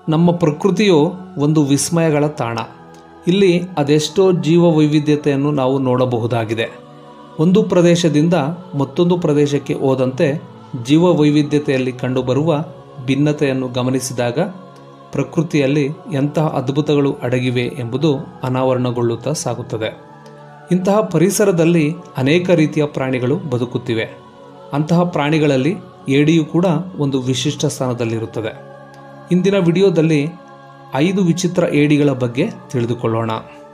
ನಮ್ಮ ಪ್ರಕೃತಿಯು ಒಂದು ವಿಸ್ಮಯಗಳ ತಾಣ ಇಲ್ಲಿ ಅದೆಷ್ಟೋ ಜೀವ ವೈವಿಧ್ಯತೆಯನ್ನು ನಾವು ನೋಡಬಹುದಾಗಿದೆ ಒಂದು ಪ್ರದೇಶದಿಂದ ಮತ್ತೊಂದು ಪ್ರದೇಶಕ್ಕೆ ಹೋದಂತೆ ಜೀವ ವೈವಿಧ್ಯತೆಯಲ್ಲಿ ಕಂಡುಬರುವ ಭಿನ್ನತೆಯನ್ನು ಗಮನಿಸಿದಾಗ ಪ್ರಕೃತಿಯಲ್ಲಿ ಎಂತಹ ಅದ್ಭುತಗಳು ಅಡಗಿವೆ ಎಂಬುದು ಅನಾವರಣಗೊಳ್ಳುತ್ತಾ ಸಾಗುತ್ತದೆ ಇಂತಹ ಪರಿಸರದಲ್ಲಿ ಅನೇಕ ರೀತಿಯ ಪ್ರಾಣಿಗಳು ಬದುಕುತ್ತಿವೆ ಅಂತಹ ಪ್ರಾಣಿಗಳಲ್ಲಿ ಏಡಿಯು ಕೂಡ ಒಂದು ವಿಶಿಷ್ಟ ಸ್ಥಾನದಲ್ಲಿರುತ್ತದೆ ಇಂದಿನ ವಿಡಿಯೋದಲ್ಲಿ ಐದು ವಿಚಿತ್ರ ಏಡಿಗಳ ಬಗ್ಗೆ ತಿಳಿದುಕೊಳ್ಳೋಣ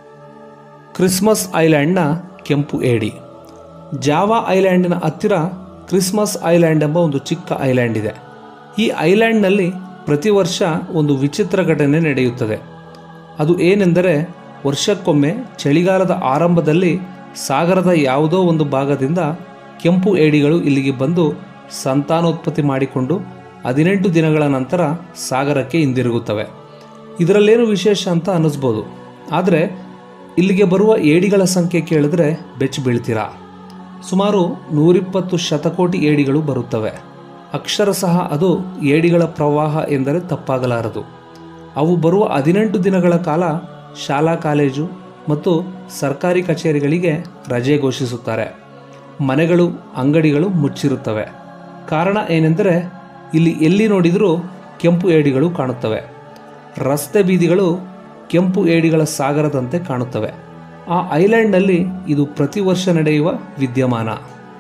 ಕ್ರಿಸ್ಮಸ್ ಐಲ್ಯಾಂಡ್ನ ಕೆಂಪು ಏಡಿ ಜಾವಾ ಐಲ್ಯಾಂಡಿನ ಹತ್ತಿರ ಕ್ರಿಸ್ಮಸ್ ಐಲ್ಯಾಂಡ್ ಎಂಬ ಒಂದು ಚಿಕ್ಕ ಐಲ್ಯಾಂಡ್ ಇದೆ ಈ ಐಲ್ಯಾಂಡ್ನಲ್ಲಿ ಪ್ರತಿ ವರ್ಷ ಒಂದು ವಿಚಿತ್ರ ಘಟನೆ ನಡೆಯುತ್ತದೆ ಅದು ಏನೆಂದರೆ ವರ್ಷಕ್ಕೊಮ್ಮೆ ಚಳಿಗಾಲದ ಆರಂಭದಲ್ಲಿ ಸಾಗರದ ಯಾವುದೋ ಒಂದು ಭಾಗದಿಂದ ಕೆಂಪು ಏಡಿಗಳು ಇಲ್ಲಿಗೆ ಬಂದು ಸಂತಾನೋತ್ಪತ್ತಿ ಮಾಡಿಕೊಂಡು ಹದಿನೆಂಟು ದಿನಗಳ ನಂತರ ಸಾಗರಕ್ಕೆ ಹಿಂದಿರುಗುತ್ತವೆ ಇದರಲ್ಲೇನು ವಿಶೇಷ ಅಂತ ಅನ್ನಿಸ್ಬೋದು ಆದರೆ ಇಲ್ಲಿಗೆ ಬರುವ ಏಡಿಗಳ ಸಂಖ್ಯೆ ಕೇಳಿದ್ರೆ ಬೆಚ್ಚಿ ಬೀಳ್ತೀರಾ ಸುಮಾರು ನೂರಿಪ್ಪತ್ತು ಶತಕೋಟಿ ಏಡಿಗಳು ಬರುತ್ತವೆ ಅಕ್ಷರಶಃ ಅದು ಏಡಿಗಳ ಪ್ರವಾಹ ಎಂದರೆ ತಪ್ಪಾಗಲಾರದು ಅವು ಬರುವ ಹದಿನೆಂಟು ದಿನಗಳ ಕಾಲ ಶಾಲಾ ಕಾಲೇಜು ಮತ್ತು ಸರ್ಕಾರಿ ಕಚೇರಿಗಳಿಗೆ ರಜೆ ಘೋಷಿಸುತ್ತಾರೆ ಮನೆಗಳು ಅಂಗಡಿಗಳು ಮುಚ್ಚಿರುತ್ತವೆ ಕಾರಣ ಏನೆಂದರೆ ಇಲ್ಲಿ ಎಲ್ಲಿ ನೋಡಿದರೂ ಕೆಂಪು ಏಡಿಗಳು ಕಾಣುತ್ತವೆ ರಸ್ತೆ ಬೀದಿಗಳು ಕೆಂಪು ಏಡಿಗಳ ಸಾಗರದಂತೆ ಕಾಣುತ್ತವೆ ಆ ಐಲ್ಯಾಂಡ್ನಲ್ಲಿ ಇದು ಪ್ರತಿ ವರ್ಷ ನಡೆಯುವ ವಿದ್ಯಮಾನ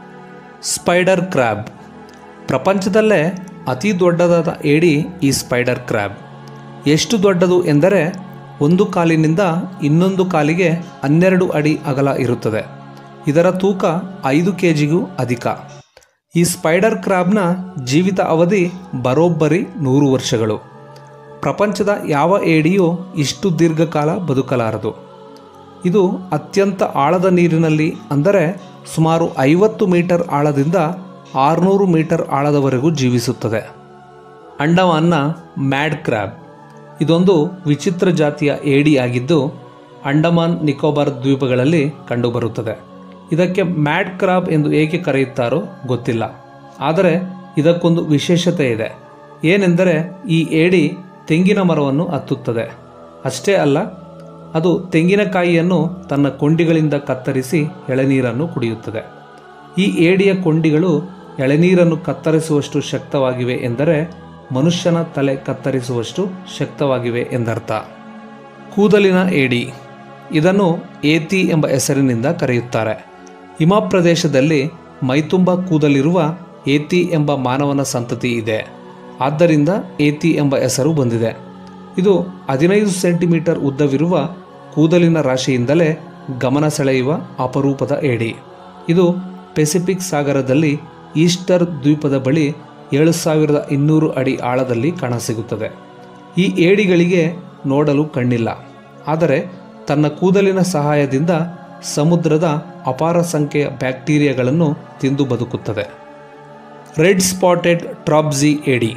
ಸ್ಪೈಡರ್ ಕ್ರ್ಯಾಬ್ ಪ್ರಪಂಚದಲ್ಲೇ ಅತಿ ದೊಡ್ಡದಾದ ಏಡಿ ಈ ಸ್ಪೈಡರ್ ಕ್ರ್ಯಾಬ್ ಎಷ್ಟು ದೊಡ್ಡದು ಎಂದರೆ ಒಂದು ಕಾಲಿನಿಂದ ಇನ್ನೊಂದು ಕಾಲಿಗೆ ಹನ್ನೆರಡು ಅಡಿ ಅಗಲ ಇರುತ್ತದೆ ಇದರ ತೂಕ ಐದು ಕೆ ಜಿಗೂ ಅಧಿಕ ಈ ಸ್ಪೈಡರ್ ಕ್ರಾಬ್ನ ಜೀವಿತ ಅವಧಿ ಬರೋಬ್ಬರಿ ನೂರು ವರ್ಷಗಳು ಪ್ರಪಂಚದ ಯಾವ ಏಡಿಯೂ ಇಷ್ಟು ದೀರ್ಘಕಾಲ ಬದುಕಲಾರದು ಇದು ಅತ್ಯಂತ ಆಳದ ನೀರಿನಲ್ಲಿ ಅಂದರೆ ಸುಮಾರು ಐವತ್ತು ಮೀಟರ್ ಆಳದಿಂದ ಆರುನೂರು ಮೀಟರ್ ಆಳದವರೆಗೂ ಜೀವಿಸುತ್ತದೆ ಅಂಡಮಾನ್ನ ಮ್ಯಾಡ್ ಕ್ರ್ಯಾಬ್ ಇದೊಂದು ವಿಚಿತ್ರ ಜಾತಿಯ ಏಡಿ ಆಗಿದ್ದು ಅಂಡಮಾನ್ ನಿಕೋಬಾರ್ ದ್ವೀಪಗಳಲ್ಲಿ ಕಂಡುಬರುತ್ತದೆ ಇದಕ್ಕೆ ಮ್ಯಾಡ್ ಕ್ರಾಬ್ ಎಂದು ಏಕೆ ಕರೆಯುತ್ತಾರೋ ಗೊತ್ತಿಲ್ಲ ಆದರೆ ಇದಕ್ಕೊಂದು ವಿಶೇಷತೆ ಇದೆ ಏನೆಂದರೆ ಈ ಏಡಿ ತೆಂಗಿನ ಮರವನ್ನು ಹತ್ತುತ್ತದೆ ಅಷ್ಟೇ ಅಲ್ಲ ಅದು ತೆಂಗಿನಕಾಯಿಯನ್ನು ತನ್ನ ಕೊಂಡಿಗಳಿಂದ ಕತ್ತರಿಸಿ ಎಳೆನೀರನ್ನು ಕುಡಿಯುತ್ತದೆ ಈ ಏಡಿಯ ಕೊಂಡಿಗಳು ಎಳೆನೀರನ್ನು ಕತ್ತರಿಸುವಷ್ಟು ಶಕ್ತವಾಗಿವೆ ಎಂದರೆ ಮನುಷ್ಯನ ತಲೆ ಕತ್ತರಿಸುವಷ್ಟು ಶಕ್ತವಾಗಿವೆ ಎಂದರ್ಥ ಕೂದಲಿನ ಏಡಿ ಇದನ್ನು ಏತಿ ಎಂಬ ಹೆಸರಿನಿಂದ ಕರೆಯುತ್ತಾರೆ ಹಿಮ ಪ್ರದೇಶದಲ್ಲಿ ಮೈತುಂಬ ಕೂದಲಿರುವ ಏತಿ ಎಂಬ ಮಾನವನ ಸಂತತಿ ಇದೆ ಆದ್ದರಿಂದ ಏತಿ ಎಂಬ ಹೆಸರು ಬಂದಿದೆ ಇದು ಹದಿನೈದು ಸೆಂಟಿಮೀಟರ್ ಉದ್ದವಿರುವ ಕೂದಲಿನ ರಾಶಿಯಿಂದಲೇ ಗಮನ ಸೆಳೆಯುವ ಅಪರೂಪದ ಏಡಿ ಇದು ಪೆಸಿಫಿಕ್ ಸಾಗರದಲ್ಲಿ ಈಸ್ಟರ್ ದ್ವೀಪದ ಬಳಿ ಏಳು ಸಾವಿರದ ಇನ್ನೂರು ಅಡಿ ಆಳದಲ್ಲಿ ಕಾಣಸಿಗುತ್ತದೆ ಈ ಏಡಿಗಳಿಗೆ ನೋಡಲು ಕಣ್ಣಿಲ್ಲ ಆದರೆ ತನ್ನ ಕೂದಲಿನ ಸಹಾಯದಿಂದ ಸಮುದ್ರದ ಅಪಾರ ಸಂಖ್ಯೆಯ ಬ್ಯಾಕ್ಟೀರಿಯಾಗಳನ್ನು ತಿಂದು ಬದುಕುತ್ತದೆ ರೆಡ್ ಸ್ಪಾಟೆಡ್ ಟ್ರಾಪ್ಜಿ ಏಡಿ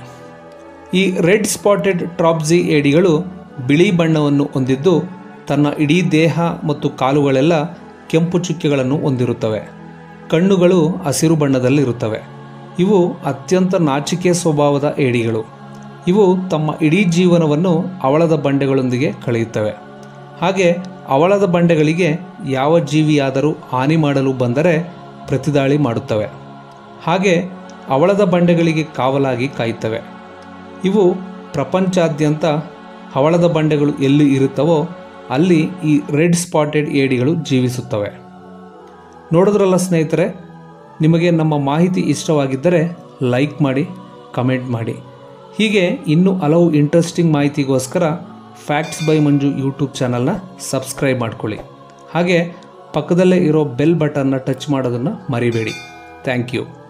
ಈ ರೆಡ್ ಸ್ಪಾಟೆಡ್ ಟ್ರಾಪ್ಜಿ ಏಡಿಗಳು ಬಿಳಿ ಬಣ್ಣವನ್ನು ಹೊಂದಿದ್ದು ತನ್ನ ಇಡೀ ದೇಹ ಮತ್ತು ಕಾಲುಗಳೆಲ್ಲ ಕೆಂಪು ಚುಕ್ಕೆಗಳನ್ನು ಹೊಂದಿರುತ್ತವೆ ಕಣ್ಣುಗಳು ಹಸಿರು ಬಣ್ಣದಲ್ಲಿರುತ್ತವೆ ಇವು ಅತ್ಯಂತ ನಾಚಿಕೆ ಸ್ವಭಾವದ ಏಡಿಗಳು ಇವು ತಮ್ಮ ಇಡೀ ಜೀವನವನ್ನು ಅವಳದ ಬಂಡೆಗಳೊಂದಿಗೆ ಕಳೆಯುತ್ತವೆ ಹಾಗೆ ಅವಳದ ಬಂಡೆಗಳಿಗೆ ಯಾವ ಜೀವಿಯಾದರೂ ಹಾನಿ ಮಾಡಲು ಬಂದರೆ ಪ್ರತಿದಾಳಿ ಮಾಡುತ್ತವೆ ಹಾಗೆ ಅವಳದ ಬಂಡೆಗಳಿಗೆ ಕಾವಲಾಗಿ ಕಾಯುತ್ತವೆ ಇವು ಪ್ರಪಂಚಾದ್ಯಂತ ಹವಳದ ಬಂಡೆಗಳು ಎಲ್ಲಿ ಇರುತ್ತವೋ ಅಲ್ಲಿ ಈ ರೆಡ್ ಸ್ಪಾಟೆಡ್ ಏಡಿಗಳು ಜೀವಿಸುತ್ತವೆ ನೋಡಿದ್ರಲ್ಲ ಸ್ನೇಹಿತರೆ ನಿಮಗೆ ನಮ್ಮ ಮಾಹಿತಿ ಇಷ್ಟವಾಗಿದ್ದರೆ ಲೈಕ್ ಮಾಡಿ ಕಮೆಂಟ್ ಮಾಡಿ ಹೀಗೆ ಇನ್ನೂ ಹಲವು ಇಂಟ್ರೆಸ್ಟಿಂಗ್ ಮಾಹಿತಿಗೋಸ್ಕರ ಫ್ಯಾಕ್ಟ್ಸ್ ಬೈ ಮಂಜು ಯೂಟ್ಯೂಬ್ ಚಾನಲ್ನ ಸಬ್ಸ್ಕ್ರೈಬ್ ಮಾಡ್ಕೊಳ್ಳಿ ಹಾಗೆ ಪಕ್ಕದಲ್ಲೇ ಇರೋ ಬೆಲ್ ಬಟನ್ನ ಟಚ್ ಮಾಡೋದನ್ನು ಮರಿಬೇಡಿ ಥ್ಯಾಂಕ್ ಯು